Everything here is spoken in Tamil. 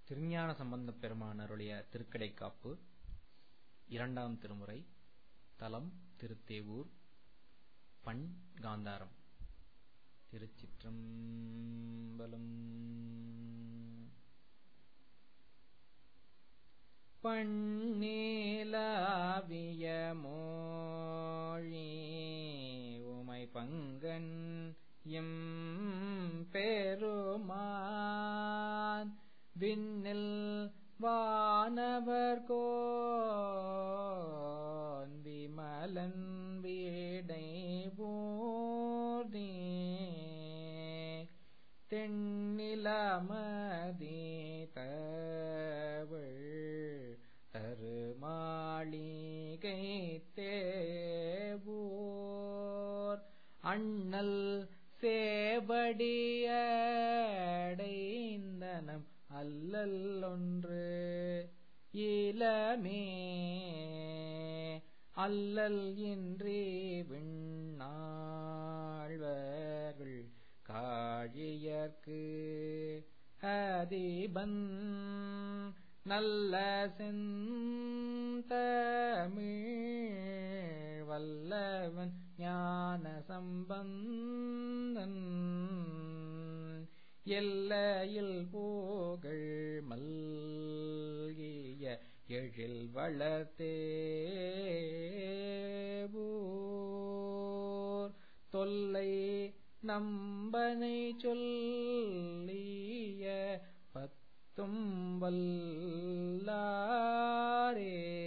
திருஞான சம்பந்தப் பெருமான் அருளிய திருக்கடைக்காப்பு இரண்டாம் திருமுறை தலம் திருத்தேவூர் பண் காந்தாரம் திருச்சிற்றம்பலம் பண்ணிலாவிய மோழி உமை பங்கன் எம் பெருமான் விண்ணில் வானவர் கோன் விமலன் வீடை போதே தென்னிலமதி தவள் தருமாளிகை தேவோர் அண்ணல் சேவடியடைந்தனம் அல்லல் ஒன்று இளமே அல்லல் இன்றி விண்ணாழ்வர்கள் காழியர்க்கு அதிபன் நல்ல செந்தமிழ் வல்லவன் ஞான சம்பந்தன் எல்லையில் போகள் மல்கிய எழில் வளர்த்தேபூர் தொல்லை நம்பனை சொல்லிய பத்தும் வல்லாரே